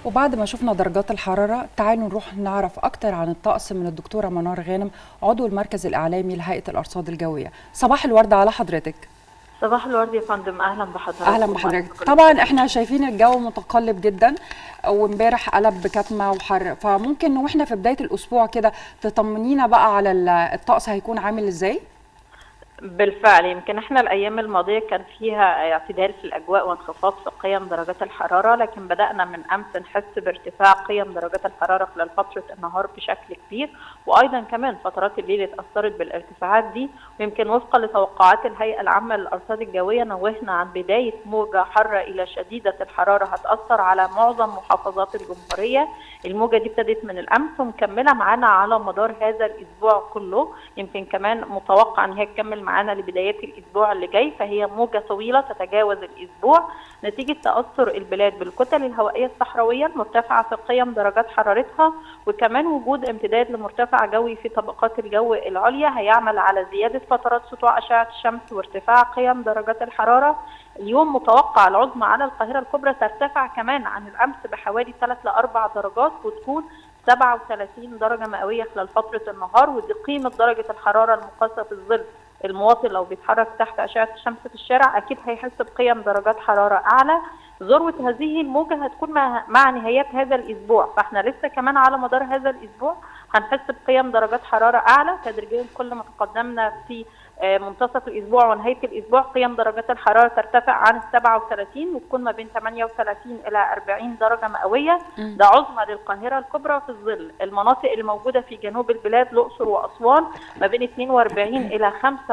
وبعد ما شفنا درجات الحرارة تعالوا نروح نعرف أكتر عن الطقس من الدكتورة منار غانم عضو المركز الإعلامي لهيئة الأرصاد الجوية صباح الورد على حضرتك صباح الورد يا فندم اهلا بحضرتك أهلا بحضرتك طبعا احنا شايفين الجو متقلب جدا وامبارح قلب بكتمة وحر فممكن واحنا في بداية الأسبوع كده تطمنينا بقى على الطقس هيكون عامل ازاي؟ بالفعل يمكن احنا الايام الماضيه كان فيها اعتدال في الاجواء وانخفاض في قيم درجات الحراره لكن بدانا من امس نحس بارتفاع قيم درجات الحراره خلال فتره النهار بشكل كبير وايضا كمان فترات الليل اتاثرت بالارتفاعات دي ويمكن وفقا لتوقعات الهيئه العامه للارصاد الجويه نوهنا عن بدايه موجه حاره الى شديده الحراره هتاثر على معظم محافظات الجمهوريه الموجه دي ابتدت من الامس ومكمله معانا على مدار هذا الاسبوع كله يمكن كمان متوقع ان هي تكمل معانا لبدايات الاسبوع اللي جاي فهي موجه طويله تتجاوز الاسبوع نتيجه تاثر البلاد بالكتل الهوائيه الصحراويه المرتفعه في قيم درجات حرارتها وكمان وجود امتداد لمرتفع جوي في طبقات الجو العليا هيعمل على زياده فترات سطوع اشعه الشمس وارتفاع قيم درجات الحراره اليوم متوقع العظمى على القاهره الكبرى ترتفع كمان عن الامس بحوالي 3 ل 4 درجات وتكون 37 درجه مئويه خلال فتره النهار ودي قيمه درجه الحراره المقاسه في الظل المواطن لو بيتحرك تحت اشعه الشمس في الشارع اكيد هيحس بقيم درجات حراره اعلى ذروه هذه الموجه هتكون مع, مع نهايات هذا الاسبوع فاحنا لسه كمان على مدار هذا الاسبوع هنحس بقيم درجات حراره اعلى تدريجيا كل ما تقدمنا في منتصف الاسبوع ونهايه الاسبوع قيم درجات الحراره ترتفع عن 37 وتكون ما بين 38 الى 40 درجه مئويه ده عظمى للقاهره الكبرى في الظل المناطق الموجوده في جنوب البلاد الاقصر واسوان ما بين 42 الى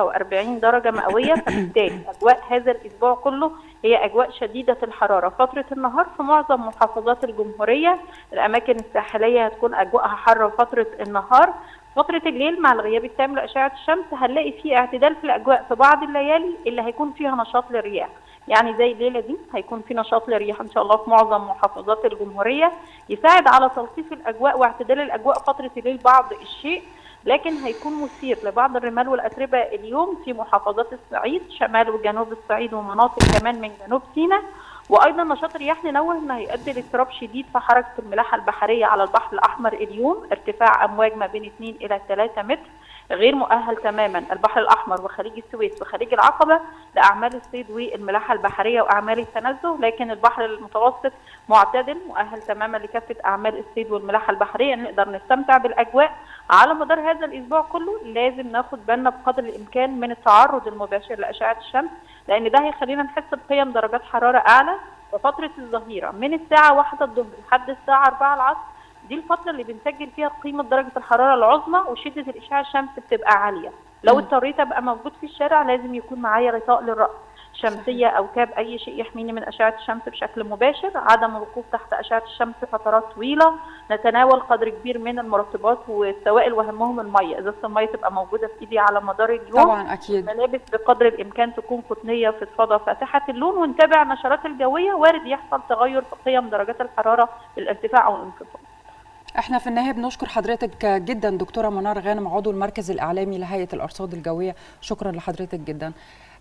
45 درجه مئويه فبالتالي اجواء هذا الاسبوع كله هي اجواء شديده الحراره فتره النهار في معظم محافظات الجمهوريه الاماكن الساحليه هتكون اجواءها حاره فتره النهار فترة الليل مع الغياب التام لأشعة الشمس هنلاقي فيه اعتدال في الأجواء في بعض الليالي اللي هيكون فيها نشاط للرياح يعني زي الليلة دي هيكون في نشاط للرياح إن شاء الله في معظم محافظات الجمهورية يساعد على تلطيف الأجواء واعتدال الأجواء فترة الليل بعض الشيء لكن هيكون مثير لبعض الرمال والأتربة اليوم في محافظات الصعيد شمال وجنوب الصعيد ومناطق كمان من جنوب سيناء وايضا نشاط الرياح ننوه انه هيؤدي لاضطراب شديد في حركه الملاحه البحريه على البحر الاحمر اليوم ارتفاع امواج ما بين 2 الى 3 متر غير مؤهل تماما البحر الاحمر وخليج السويس وخليج العقبه لاعمال الصيد والملاحه البحريه واعمال التنزه لكن البحر المتوسط معتدل مؤهل تماما لكافه اعمال الصيد والملاحه البحريه نقدر نستمتع بالاجواء على مدار هذا الاسبوع كله لازم ناخد بالنا بقدر الامكان من التعرض المباشر لاشعه الشمس لان ده هيخلينا نحس بقيم درجات حراره اعلى وفتره الظهيره من الساعه 1 الظهر لحد الساعه 4 العصر دي الفتره اللي بنسجل فيها قيمه درجه الحراره العظمى وشده الاشعاع الشمس بتبقى عاليه لو اضطريت ابقى موجود في الشارع لازم يكون معايا غطاء للراس شمسيه او كاب اي شيء يحميني من اشعه الشمس بشكل مباشر عدم الوقوف تحت اشعه الشمس فترات طويله نتناول قدر كبير من المرطبات والسوائل واهمهم الميه ازازه الميه تبقى موجوده في ايدي على مدار اليوم طبعا اكيد الملابس بقدر الامكان تكون قطنيه فضفاضه فاتحه اللون ونتابع النشرات الجويه وارد يحصل تغير في قيم درجات الحراره بالارتفاع او الانخفاض احنا في النهايه بنشكر حضرتك جدا دكتوره منار غانم عضو المركز الاعلامي لهيئه الارصاد الجويه شكرا لحضرتك جدا